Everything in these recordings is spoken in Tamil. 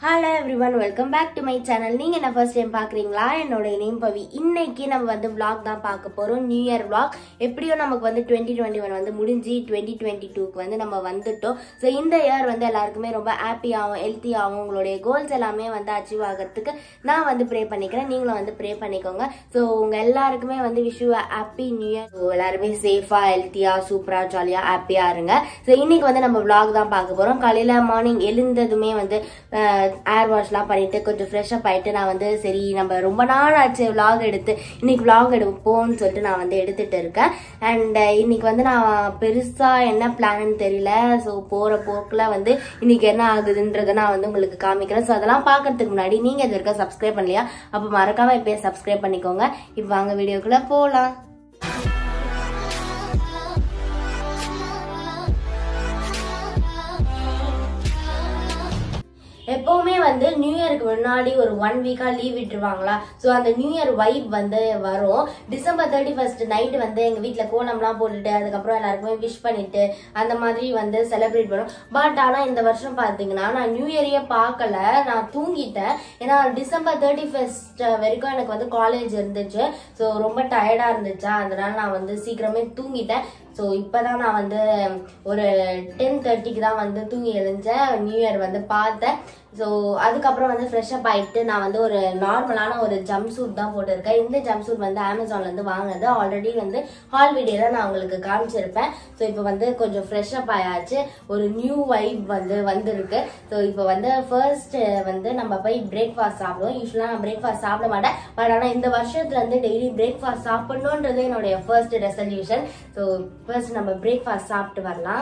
hello everyone welcome back to my channel நீங்கள் என்ன ஃபர்ஸ்ட் டைம் பார்க்குறீங்களா என்னோட நேம் பவி இன்னைக்கு நம்ம வந்து vlog தான் பார்க்க போகிறோம் நியூ இயர் vlog எப்படியோ நமக்கு வந்து டுவெண்ட்டி டுவெண்ட்டி ஒன் வந்து முடிஞ்சு டுவெண்ட்டி டுவெண்ட்டி டூக்கு வந்து நம்ம வந்துட்டோம் ஸோ இந்த இயர் வந்து எல்லாருக்குமே ரொம்ப ஹாப்பியாகவும் ஹெல்த்தியாகவும் உங்களுடைய கோல்ஸ் எல்லாமே வந்து அச்சீவ் ஆகிறதுக்கு நான் வந்து ப்ரே பண்ணிக்கிறேன் நீங்களும் வந்து ப்ரே பண்ணிக்கோங்க ஸோ உங்கள் எல்லாருக்குமே வந்து wish happy new year so எல்லாருமே சேஃபாக ஹெல்த்தியாக சூப்பராக ஜாலியாக ஹாப்பியாக இருங்க ஸோ இன்னைக்கு வந்து நம்ம vlog தான் பார்க்க போகிறோம் காலையில் மார்னிங் எழுந்ததுமே வந்து ஏர் வாஷ்லாம் பண்ணிட்டு கொஞ்சம் ஃப்ரெஷ் அப் ஆயிட்டு நான் வந்து சரி நம்ம ரொம்ப நாள் ஆச்சு vlog எடுத்து இன்னைக்கு vlog எடுப்போம்னு சொல்லிட்டு நான் வந்து எடுத்துட்டு இருக்கேன் அண்ட் இன்னைக்கு வந்து நான் பெருசா என்ன பிளான்னு தெரியல ஸோ போற போக்குல வந்து இன்னைக்கு என்ன ஆகுதுன்றதை நான் வந்து உங்களுக்கு காமிக்கிறேன் ஸோ அதெல்லாம் பார்க்கறதுக்கு முன்னாடி நீங்க இது இருக்க சப்ஸ்கிரைப் பண்ணலையா அப்போ மறக்காம இப்பயே சப்ஸ்கிரைப் பண்ணிக்கோங்க இப்போ வாங்க வீடியோக்குள்ள போகலாம் எப்பவுமே வந்து நியூ இயருக்கு முன்னாடி ஒரு ஒன் வீக்கா லீவ் விட்டுருவாங்களா ஸோ அந்த நியூ இயர் வைப் வந்து வரும் டிசம்பர் தேர்ட்டி ஃபர்ஸ்ட் நைட்டு வந்து எங்க வீட்ல கோலம்லாம் போட்டுட்டு அதுக்கப்புறம் எல்லாருக்குமே விஷ் பண்ணிட்டு அந்த மாதிரி வந்து செலிப்ரேட் பண்ணும் பட் ஆனா இந்த வருஷம் பாத்தீங்கன்னா நான் நியூ இயரையே பார்க்கல நான் தூங்கிட்டேன் ஏன்னா டிசம்பர் தேர்ட்டி ஃபர்ஸ்ட் வரைக்கும் எனக்கு வந்து காலேஜ் இருந்துச்சு ஸோ ரொம்ப டயர்டா இருந்துச்சா அதனால நான் வந்து சீக்கிரமே தூங்கிட்டேன் ஸோ இப்போதான் நான் வந்து ஒரு டென் தேர்ட்டிக்கு தான் வந்து தூங்கி எழுந்தேன் நியூ இயர் வந்து பார்த்தேன் ஸோ அதுக்கப்புறம் வந்து ஃப்ரெஷ் அப் ஆயிட்டு நான் வந்து ஒரு நார்மலான ஒரு ஜம்ப் சூட் தான் போட்டிருக்கேன் இந்த ஜம்ப் சூட் வந்து அமேசான்ல இருந்து வாங்கினது ஆல்ரெடி வந்து ஹால் வீடியோல நான் உங்களுக்கு காமிச்சிருப்பேன் ஸோ இப்போ வந்து கொஞ்சம் ஃப்ரெஷ் அப் ஆயாச்சு ஒரு நியூ வைப் வந்து வந்திருக்கு ஸோ இப்போ வந்து ஃபர்ஸ்ட் வந்து நம்ம போய் பிரேக்ஃபாஸ்ட் சாப்பிடுவோம் யூஸ்வலாக நான் பிரேக்ஃபாஸ்ட் சாப்பிட மாட்டேன் பட் ஆனால் இந்த வருஷத்துல இருந்து டெய்லி பிரேக்ஃபாஸ்ட் சாப்பிடணுன்றது என்னுடைய ஃபர்ஸ்ட் ரெசல்யூஷன் ஸோ ஃபர்ஸ்ட் நம்ம பிரேக்ஃபாஸ்ட் சாப்பிட்டு வரலாம்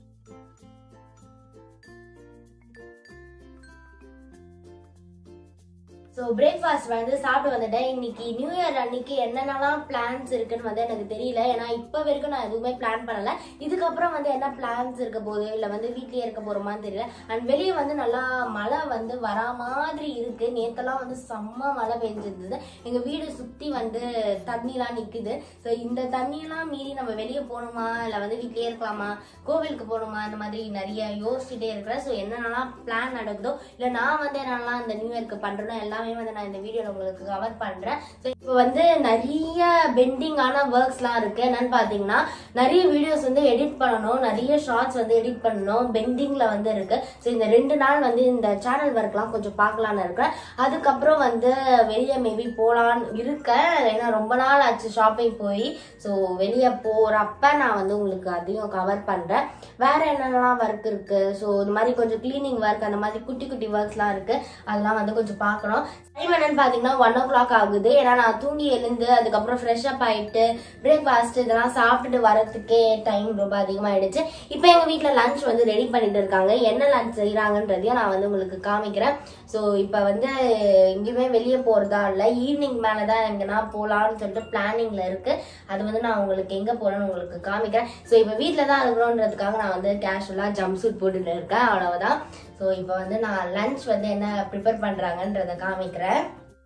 ஸோ பிரேக்ஃபாஸ்ட் வந்து சாப்பிட்டு வந்துட்டேன் இன்னைக்கு நியூ இயர் அன்னைக்கு என்னென்னலாம் பிளான்ஸ் இருக்குன்னு வந்து எனக்கு தெரியல ஏன்னா இப்போ வரைக்கும் நான் எதுவுமே பிளான் பண்ணல இதுக்கப்புறம் வந்து என்ன பிளான்ஸ் இருக்க போகுது இல்லை வந்து வீட்லயே இருக்க போறோமான்னு தெரியல அண்ட் வெளியே வந்து நல்லா மழை வந்து வரா மாதிரி இருக்கு நேத்தெல்லாம் வந்து செம்ம மழை பெஞ்சிருந்தது எங்க வீடு சுத்தி வந்து தண்ணிலாம் நிக்குது ஸோ இந்த தண்ணியெல்லாம் மீறி நம்ம வெளியே போகணுமா இல்லை வந்து வீட்லயே இருக்கலாமா கோவிலுக்கு போகணுமா இந்த மாதிரி நிறைய யோசிச்சுட்டே இருக்கிறேன் ஸோ என்னென்னலாம் பிளான் நடக்குதோ இல்லை நான் வந்து என்னென்னலாம் இந்த நியூ இயர்க்கு பண்றேனோ எல்லாமே வந்து நான் இந்த வீடியோல உங்களுக்கு கவர் பண்றேன் ஸோ இப்போ வந்து நிறைய பெண்டிங்கான ஒர்க்ஸ்லாம் இருக்கு என்னன்னு பார்த்தீங்கன்னா நிறைய வீடியோஸ் வந்து எடிட் பண்ணணும் நிறைய ஷார்ட்ஸ் வந்து எடிட் பண்ணணும் பெண்டிங்ல வந்து இருக்கு ஸோ இந்த ரெண்டு நாள் வந்து இந்த சேனல் ஒர்க்லாம் கொஞ்சம் பார்க்கலான்னு இருக்கேன் அதுக்கப்புறம் வந்து வெளியே மேபி போகலான்னு இருக்கேன் ஏன்னா ரொம்ப நாள் ஆச்சு ஷாப்பிங் போய் ஸோ வெளியே போறப்ப நான் வந்து உங்களுக்கு அதையும் கவர் பண்றேன் வேற என்னென்னலாம் ஒர்க் இருக்கு ஸோ இந்த மாதிரி கொஞ்சம் கிளீனிங் ஒர்க் அந்த மாதிரி குட்டி குட்டி ஒர்க்ஸ்லாம் இருக்கு அதெல்லாம் வந்து கொஞ்சம் பார்க்கணும் டைம் என்னன்னு பார்த்தீங்கன்னா ஒன் ஓ கிளாக் ஆகுது ஏன்னா நான் தூங்கி எழுந்து அதுக்கப்புறம் ஃப்ரெஷ் அப் ஆயிட்டு பிரேக்ஃபாஸ்ட் இதெல்லாம் சாப்பிட்டுட்டு வரதுக்கே டைம் ரொம்ப அதிகமாயிடுச்சு இப்போ எங்கள் வீட்டில் லஞ்ச் வந்து ரெடி பண்ணிட்டு இருக்காங்க என்ன லஞ்ச் செய்கிறாங்கன்றதையும் நான் வந்து உங்களுக்கு காமிக்கிறேன் ஸோ இப்போ வந்து எங்கேயுமே வெளியே போகிறதா இல்லை ஈவினிங் மேலே தான் எங்கன்னா போகலான்னு சொல்லிட்டு பிளானிங்கில் இருக்குது அது வந்து நான் உங்களுக்கு எங்கே போகிறேன்னு உங்களுக்கு காமிக்கிறேன் ஸோ இப்போ வீட்டில் தான் இருக்கிறோன்றதுக்காக நான் வந்து கேஷுவலாக ஜம்ப் சூட் போட்டுட்டு இருக்கேன் அவ்வளவுதான் ஸோ இப்போ வந்து நான் லஞ்ச் வந்து என்ன ப்ரிப்பேர் பண்ணுறாங்கன்றதை காமிக்கிறேன்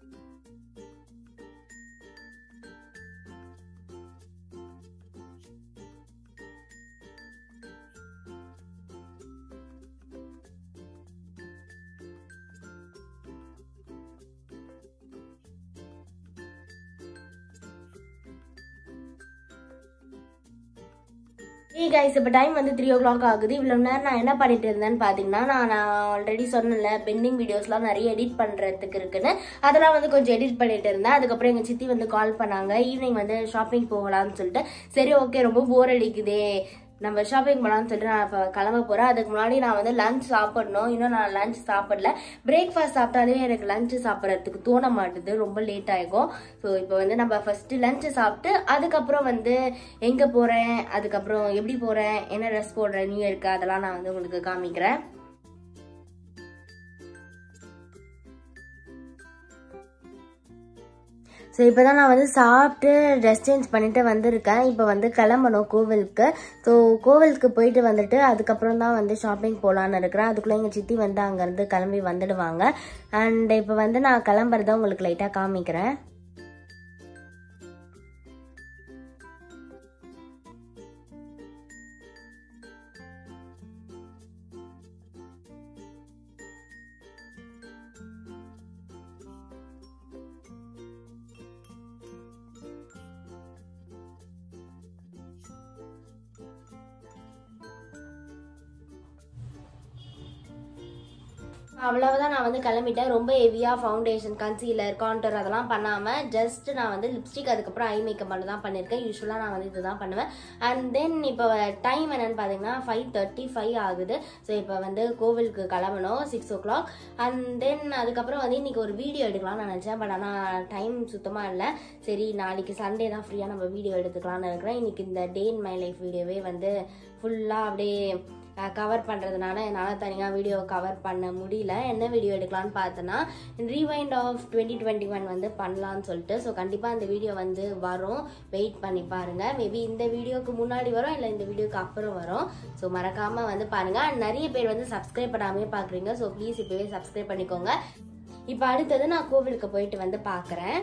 ஹே கைஸ் இப்போ டைம் வந்து த்ரீ ஓ கிளாக் ஆகுது இவ்வளோ நேரம் நான் என்ன பண்ணிட்டு இருந்தேன்னு பார்த்தீங்கன்னா நான் நான் ஆல்ரெடி சொன்னேன்ல பெண்டிங் வீடியோஸ்லாம் நிறைய எடிட் பண்ணுறதுக்கு இருக்குன்னு அதெல்லாம் வந்து கொஞ்சம் எடிட் பண்ணிட்டு இருந்தேன் அதுக்கப்புறம் எங்கள் சித்தி வந்து கால் பண்ணாங்க ஈவினிங் வந்து ஷாப்பிங் போகலான்னு சொல்லிட்டு சரி ஓகே ரொம்ப போர் அடிக்குதே நம்ம ஷாப்பிங் போகலான்னு சொல்லிட்டு நான் இப்போ கிளம்ப போகிறேன் அதுக்கு முன்னாடி நான் வந்து லஞ்ச் சாப்பிடணும் இன்னும் நான் லஞ்ச் சாப்பிடல பிரேக்ஃபாஸ்ட் சாப்பிட்டாலே எனக்கு லஞ்ச் சாப்பிட்றதுக்கு தோண மாட்டுது ரொம்ப லேட் ஆகும் ஸோ இப்போ வந்து நம்ம ஃபஸ்ட்டு லஞ்சு சாப்பிட்டு அதுக்கப்புறம் வந்து எங்கே போகிறேன் அதுக்கப்புறம் எப்படி போகிறேன் என்ன ட்ரெஸ் போடுறேன் நியூ இயர்க்கு அதெல்லாம் நான் வந்து உங்களுக்கு காமிக்கிறேன் ஸோ இப்போ தான் நான் வந்து சாப்பிட்டு ட்ரெஸ் சேஞ்ச் பண்ணிட்டு வந்திருக்கேன் இப்போ வந்து கிளம்பணும் கோவிலுக்கு ஸோ கோவிலுக்கு போயிட்டு வந்துட்டு அதுக்கப்புறம் தான் வந்து ஷாப்பிங் போகலான்னு இருக்கிறேன் அதுக்குள்ளே எங்கள் சித்தி வந்து அங்கேருந்து கிளம்பி வந்துடுவாங்க அண்ட் இப்போ வந்து நான் கிளம்புறத உங்களுக்கு லைட்டாக காமிக்கிறேன் அவ்வளவுதான் நான் வந்து கிளம்பிட்டேன் ரொம்ப ஹெவியாக ஃபவுண்டேஷன் கன்சீலர் கான்டர் அதெல்லாம் பண்ணாமல் ஜஸ்ட் நான் வந்து லிப்ஸ்டிக் அதுக்கப்புறம் ஐ மேக்கப் மட்டும் தான் பண்ணியிருக்கேன் யூஸ்வலாக நான் வந்து இதுதான் பண்ணுவேன் அண்ட் தென் இப்போ டைம் என்னன்னு பார்த்தீங்கன்னா ஃபைவ் தேர்ட்டி ஃபைவ் ஆகுது ஸோ இப்போ வந்து கோவிலுக்கு கிளம்பணும் six o'clock and then அதுக்கப்புறம் வந்து இன்னைக்கு ஒரு வீடியோ எடுக்கலாம்னு நான் நினச்சேன் பட் ஆனால் டைம் சுத்தமாக இல்லை சரி நாளைக்கு சண்டே தான் ஃப்ரீயாக நம்ம வீடியோ எடுத்துக்கலாம்னு இருக்கிறேன் இன்னைக்கு இந்த டே இன் மை லைஃப் வீடியோவே வந்து ஃபுல்லாக அப்படியே கவர் பண்ணுறதுனால என்னால் தனியாக வீடியோ கவர் பண்ண முடியல என்ன வீடியோ எடுக்கலாம்னு பார்த்தேன்னா rewind of twenty twenty one வந்து பண்ணலான்னு சொல்லிட்டு ஸோ கண்டிப்பாக அந்த வீடியோ வந்து வரும் வெயிட் பண்ணி பாருங்கள் மேபி இந்த வீடியோக்கு முன்னாடி வரும் இல்லை இந்த வீடியோக்கு அப்புறம் வரும் ஸோ மறக்காமல் வந்து பாருங்கள் அண்ட் நிறைய பேர் வந்து சப்ஸ்கிரைப் பண்ணாமே பார்க்குறீங்க ஸோ ப்ளீஸ் இப்போவே சப்ஸ்கிரைப் பண்ணிக்கோங்க இப்போ அடுத்தது நான் கோவிலுக்கு போயிட்டு வந்து பார்க்குறேன்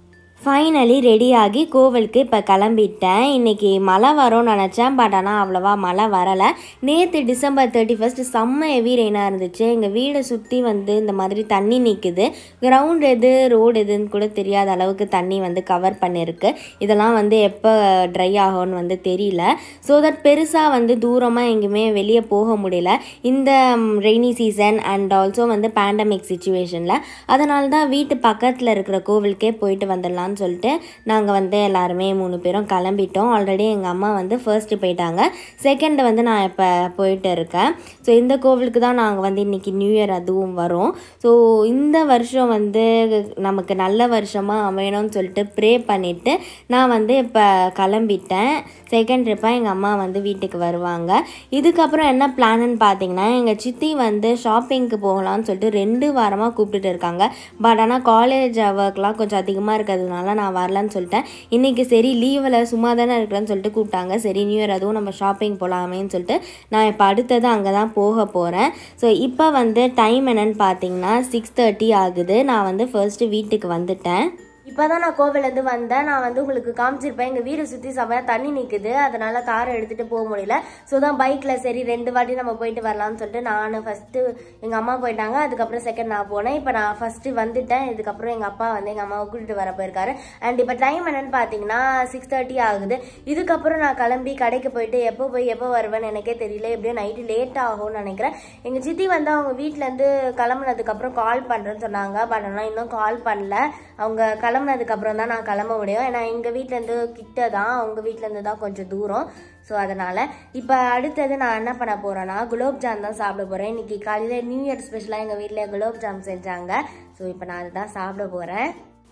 ஃபைனலி ரெடியாகி கோவிலுக்கு இப்போ கிளம்பிட்டேன் இன்றைக்கி மழை வரும்னு நினச்சேன் பட் ஆனால் அவ்வளோவா மழை வரலை நேற்று டிசம்பர் தேர்ட்டி ஃபஸ்ட்டு செம்ம ஹெவி ரெயினாக இருந்துச்சு எங்கள் வீடை சுற்றி வந்து இந்த மாதிரி தண்ணி நிற்குது கிரவுண்ட் எது ரோடு எதுன்னு கூட தெரியாத அளவுக்கு தண்ணி வந்து கவர் பண்ணியிருக்கு இதெல்லாம் வந்து எப்போ ட்ரை ஆகும்னு வந்து தெரியல ஸோ தட் பெருசாக வந்து தூரமாக எங்கேயுமே வெளியே போக முடியல இந்த ரெய்னி சீசன் அண்ட் ஆல்சோ வந்து பேண்டமிக் சுச்சுவேஷனில் அதனால தான் வீட்டு பக்கத்தில் இருக்கிற கோவிலுக்கே போயிட்டு வந்துடலாம்னு சொல்லிட்டு நாங்கள் வந்து எல்லாருமே மூணு பேரும் கிளம்பிட்டோம் ஆல்ரெடி எங்கள் அம்மா வந்து ஃபர்ஸ்ட்டு போயிட்டாங்க செகண்ட் வந்து நான் இப்போ போயிட்டு இருக்கேன் ஸோ இந்த கோவிலுக்கு தான் நாங்கள் வந்து இன்றைக்கி நியூ இயர் அதுவும் வரும் ஸோ இந்த வருஷம் வந்து நமக்கு நல்ல வருஷமாக அமையணும்னு சொல்லிட்டு ப்ரே பண்ணிவிட்டு நான் வந்து இப்போ கிளம்பிட்டேன் செகண்ட் ட்ரிப்பாக எங்கள் அம்மா வந்து வீட்டுக்கு வருவாங்க இதுக்கப்புறம் என்ன பிளான்னு பார்த்தீங்கன்னா எங்கள் சித்தி வந்து ஷாப்பிங்க்கு போகலாம்னு சொல்லிட்டு ரெண்டு வாரமாக கூப்பிட்டுட்டு இருக்காங்க பட் ஆனால் காலேஜ் ஒர்க்லாம் கொஞ்சம் அதிகமாக இருக்கிறதுனால நான் வரலன்னு சொல்லிட்டேன் இன்றைக்கி சரி லீவில் சும்மா தானே இருக்கிறேன்னு சொல்லிட்டு கூப்பிட்டாங்க சரி நியூ இயர் அதுவும் நம்ம ஷாப்பிங் போகலாமேன்னு சொல்லிட்டு நான் இப்போ அடுத்தது அங்கே தான் போக போகிறேன் ஸோ இப்போ வந்து டைம் என்னன்னு பார்த்தீங்கன்னா சிக்ஸ் தேர்ட்டி ஆகுது நான் வந்து ஃபர்ஸ்ட்டு வீட்டுக்கு வந்துட்டேன் இப்போ தான் நான் கோவிலேருந்து வந்தேன் நான் வந்து உங்களுக்கு காமிச்சிருப்பேன் எங்கள் வீடு சுற்றி செம்மையாக தண்ணி நிற்குது அதனால காரை எடுத்துகிட்டு போக முடியல ஸோ தான் பைக்கில் சரி ரெண்டு வாட்டி நம்ம போயிட்டு வரலாம்னு சொல்லிட்டு நான் ஃபஸ்ட்டு எங்கள் அம்மா போயிட்டாங்க அதுக்கப்புறம் செகண்ட் நான் போனேன் இப்போ நான் ஃபஸ்ட்டு வந்துட்டேன் இதுக்கப்புறம் எங்கள் அப்பா வந்து எங்கள் அம்மாவை கூட்டிட்டு வர போயிருக்காரு அண்ட் இப்போ டைம் என்னன்னு பார்த்தீங்கன்னா சிக்ஸ் தேர்ட்டி ஆகுது இதுக்கப்புறம் நான் கிளம்பி கடைக்கு போயிட்டு எப்போ போய் எப்போ வருவேன்னு எனக்கே தெரியல எப்படியும் நைட்டு லேட் ஆகும்னு நினைக்கிறேன் எங்கள் சித்தி வந்து அவங்க வீட்டிலேருந்து கிளம்புனதுக்கப்புறம் கால் பண்ணுறேன்னு சொன்னாங்க பட் ஆனால் இன்னும் கால் பண்ணல அவங்க கிளம்புனதுக்கு அப்புறம் தான் நான் கிளம்ப முடியும் ஏன்னா எங்கள் வீட்டிலேருந்து கிட்ட தான் அவங்க வீட்டிலேருந்து தான் கொஞ்சம் தூரம் ஸோ அதனால் இப்போ அடுத்தது நான் என்ன பண்ண போகிறேன்னா குலோப் ஜாம் தான் சாப்பிட போகிறேன் இன்னைக்கு காலையில் நியூ இயர் ஸ்பெஷலாக எங்கள் வீட்டில் குலோப் ஜாம் செஞ்சாங்க ஸோ இப்போ நான் அதுதான் சாப்பிட போகிறேன்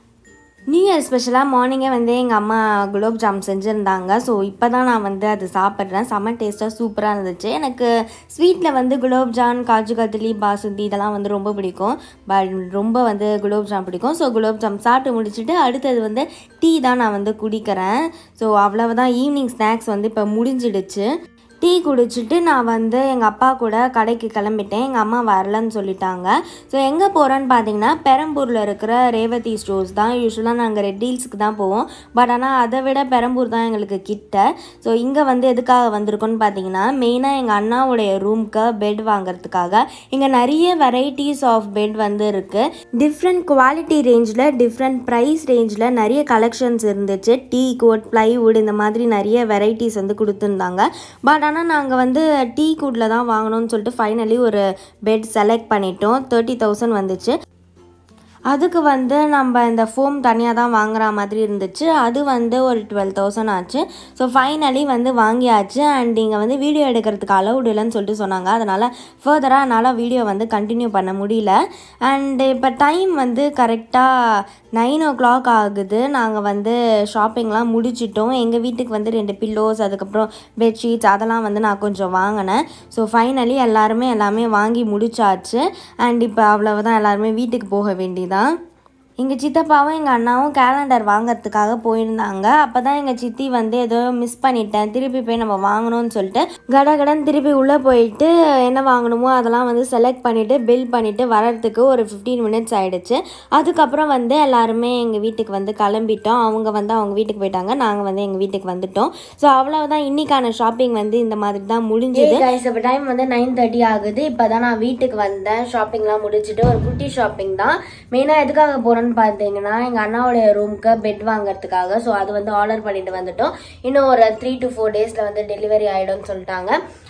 நியூ இயர் ஸ்பெஷலாக மார்னிங்கே வந்து எங்கள் அம்மா குலோப் ஜாம் செஞ்சுருந்தாங்க ஸோ இப்போ தான் நான் வந்து அது சாப்பிட்றேன் செம்ம டேஸ்ட்டாக சூப்பராக இருந்துச்சு எனக்கு ஸ்வீட்டில் வந்து குலோப் ஜான் காஜு கத்திலி பாசுந்தி இதெல்லாம் வந்து ரொம்ப பிடிக்கும் பட் ரொம்ப வந்து குலோப் ஜாம் பிடிக்கும் ஸோ குலோப் ஜாம் சாப்பிட்டு முடிச்சுட்டு அடுத்தது வந்து டீ தான் நான் வந்து குடிக்கிறேன் ஸோ அவ்வளவுதான் ஈவினிங் ஸ்நாக்ஸ் வந்து இப்போ முடிஞ்சிடுச்சு டீ குடிச்சிட்டு நான் வந்து எங்கள் அப்பா கூட கடைக்கு கிளம்பிட்டேன் எங்கள் அம்மா வரலன்னு சொல்லிட்டாங்க ஸோ எங்கே போகிறேன்னு பார்த்தீங்கன்னா பெரம்பூரில் இருக்கிற ரேவதி ஸ்டோர்ஸ் தான் யூஸ்வலாக நாங்கள் ரெட் டீல்ஸுக்கு தான் போவோம் பட் ஆனால் அதை விட பெரம்பூர் தான் எங்களுக்கு கிட்ட ஸோ இங்கே வந்து எதுக்காக வந்திருக்கோன்னு பார்த்தீங்கன்னா மெயினாக எங்கள் அண்ணாவுடைய ரூம்க்கு பெட் வாங்குறதுக்காக இங்கே நிறைய வெரைட்டிஸ் ஆஃப் பெட் வந்து இருக்குது டிஃப்ரெண்ட் குவாலிட்டி ரேஞ்சில் டிஃப்ரெண்ட் ப்ரைஸ் ரேஞ்சில் நிறைய கலெக்ஷன்ஸ் இருந்துச்சு டீ கோட் ப்ளைவுட் இந்த மாதிரி நிறைய வெரைட்டிஸ் வந்து கொடுத்துருந்தாங்க பட் ஆனால் நாங்கள் வந்து டீ குட்டில் தான் வாங்கணும்னு சொல்லிட்டு ஃபைனலி ஒரு பெட் செலக்ட் பண்ணிட்டோம் தேர்ட்டி தௌசண்ட் வந்துச்சு அதுக்கு வந்து நம்ம இந்த ஃபோம் தனியாக தான் வாங்குற மாதிரி இருந்துச்சு அது வந்து ஒரு டுவெல் தௌசண்ட் ஆச்சு ஸோ ஃபைனலி வந்து வாங்கியாச்சு அண்ட் இங்கே வந்து வீடியோ எடுக்கிறதுக்கு அலௌட் இல்லைன்னு சொல்லிட்டு சொன்னாங்க அதனால் ஃபர்தராக என்னால் வீடியோ வந்து கண்டினியூ பண்ண முடியல அண்டு இப்போ டைம் வந்து கரெக்டாக நைன் ஓ கிளாக் ஆகுது நாங்கள் வந்து ஷாப்பிங்லாம் முடிச்சிட்டோம் எங்கள் வீட்டுக்கு வந்து ரெண்டு பில்லோஸ் அதுக்கப்புறம் பெட்ஷீட்ஸ் அதெல்லாம் வந்து நான் கொஞ்சம் வாங்கினேன் ஸோ ஃபைனலி எல்லாருமே எல்லாமே வாங்கி முடிச்சாச்சு அண்ட் இப்போ அவ்வளவுதான் எல்லாருமே வீட்டுக்கு போக வேண்டியதான் எங்கள் சித்தப்பாவும் எங்கள் அண்ணாவும் கேலண்டர் வாங்குறதுக்காக போயிருந்தாங்க அப்போ தான் எங்கள் சித்தி வந்து ஏதோ மிஸ் பண்ணிட்டேன் திருப்பி போய் நம்ம வாங்கணும்னு சொல்லிட்டு கடகடன் திருப்பி உள்ளே போயிட்டு என்ன வாங்கணுமோ அதெல்லாம் வந்து செலக்ட் பண்ணிவிட்டு பில் பண்ணிவிட்டு வரதுக்கு ஒரு ஃபிஃப்டீன் மினிட்ஸ் ஆகிடுச்சு அதுக்கப்புறம் வந்து எல்லாருமே எங்கள் வீட்டுக்கு வந்து கிளம்பிட்டோம் அவங்க வந்து அவங்க வீட்டுக்கு போயிட்டாங்க நாங்கள் வந்து எங்கள் வீட்டுக்கு வந்துட்டோம் ஸோ அவ்வளவுதான் இன்னைக்கான ஷாப்பிங் வந்து இந்த மாதிரி தான் முடிஞ்சுது கைஸ் இப்போ டைம் வந்து நைன் தேர்ட்டி ஆகுது இப்போ தான் நான் வீட்டுக்கு வந்தேன் ஷாப்பிங்லாம் முடிச்சுட்டு ஒரு குட்டி ஷாப்பிங் தான் மெயினாக எதுக்காக போகிறேன்னு பார்த்தீங்கன்னா எங்கள் அண்ணாவோட ரூமுக்கு பெட் வாங்குறதுக்காக ஸோ அது வந்து ஆர்டர் பண்ணிட்டு வந்துட்டோம் இன்னும் ஒரு த்ரீ டு ஃபோர் டேஸில் வந்து டெலிவரி ஆகிடும்னு சொல்லிட்டாங்க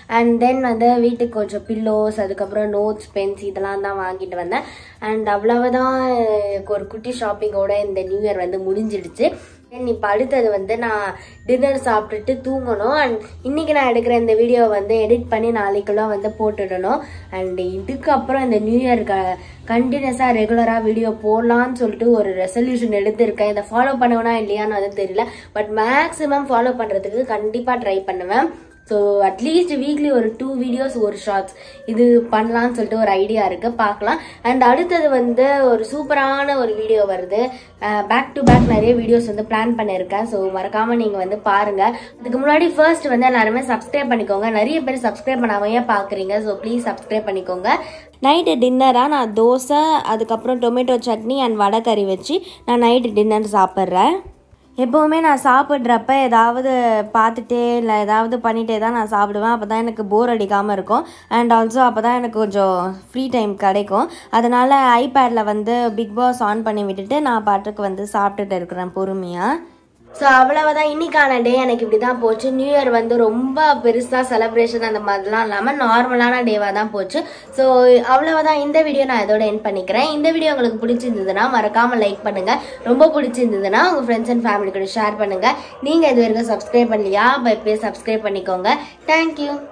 அண்ட் தென் வந்து வீட்டுக்கு கொஞ்சம் பில்லோஸ் அதுக்கப்புறம் நோட்ஸ் பென்ஸ் இதெல்லாம் தான் வாங்கிட்டு வந்தேன் அண்ட் அவ்வளவுதான் எனக்கு ஒரு குட்டி ஷாப்பிங்கோட இந்த நியூ இயர் வந்து முடிஞ்சிடுச்சு தென் இப்போ அடுத்தது வந்து நான் டின்னர் சாப்பிட்டுட்டு தூங்கணும் அண்ட் இன்னைக்கு நான் எடுக்கிற இந்த வீடியோ வந்து எடிட் பண்ணி நாளைக்குள்ள வந்து போட்டுடணும் அண்ட் இதுக்கப்புறம் இந்த நியூ இயர் கண்டினியூஸாக ரெகுலராக வீடியோ போடலான்னு சொல்லிட்டு ஒரு ரெசல்யூஷன் எடுத்திருக்கேன் இதை ஃபாலோ பண்ணுவேனா இல்லையான்னு வந்து தெரியல பட் மேக்ஸிமம் ஃபாலோ பண்ணுறதுக்கு கண்டிப்பாக ட்ரை பண்ணுவேன் ஸோ அட்லீஸ்ட் வீக்லி ஒரு டூ வீடியோஸ் ஒரு ஷார்ட்ஸ் இது பண்ணலாம்னு சொல்லிட்டு ஒரு ஐடியா இருக்கு பார்க்கலாம் அண்ட் அடுத்தது வந்து ஒரு சூப்பரான ஒரு வீடியோ வருது பேக் டு பேக் நிறைய வீடியோஸ் வந்து பிளான் பண்ணியிருக்கேன் ஸோ மறக்காம நீங்க வந்து பாருங்க அதுக்கு முன்னாடி ஃபர்ஸ்ட் வந்து எல்லாருமே சப்ஸ்கிரைப் பண்ணிக்கோங்க நிறைய பேர் சப்ஸ்கிரைப் பண்ணாமையே பார்க்குறீங்க ஸோ ப்ளீஸ் சப்ஸ்கிரைப் பண்ணிக்கோங்க நைட்டு டின்னராக நான் தோசை அதுக்கப்புறம் டொமேட்டோ சட்னி அண்ட் வடை கறி வச்சு நான் நைட்டு டின்னர் சாப்பிட்றேன் எப்போவுமே நான் சாப்பிட்றப்ப ஏதாவது பார்த்துட்டே இல்லை ஏதாவது பண்ணிகிட்டே தான் நான் சாப்பிடுவேன் அப்போ தான் எனக்கு போர் அடிக்காமல் இருக்கும் அண்ட் ஆல்சோ அப்போ தான் எனக்கு கொஞ்சம் ஃப்ரீ டைம் கிடைக்கும் அதனால் ஐபேடில் வந்து பிக் பாஸ் ஆன் பண்ணி விட்டுட்டு நான் பாட்டுக்கு வந்து சாப்பிட்டுட்டு இருக்கிறேன் பொறுமையாக ஸோ அவ்வளவுதான் இன்னைக்கான டே எனக்கு இப்படி தான் போச்சு நியூ இயர் வந்து ரொம்ப பெருசாக செலிப்ரேஷன் அந்த மாதிரிலாம் இல்லாமல் நார்மலான டேவாக தான் போச்சு ஸோ அவ்வளவுதான் இந்த வீடியோ நான் இதோட என் பண்ணிக்கிறேன் இந்த வீடியோ உங்களுக்கு பிடிச்சிருந்ததுன்னா மறக்காம லைக் பண்ணுங்க ரொம்ப பிடிச்சிருந்ததுன்னா உங்கள் ஃப்ரெண்ட்ஸ் அண்ட் ஃபேமிலி கூட ஷேர் பண்ணுங்க நீங்கள் இது வரைக்கும் சப்ஸ்கிரைப் பண்ணலையா இப்போ இப்போயே சப்ஸ்கிரைப் பண்ணிக்கோங்க தேங்க்யூ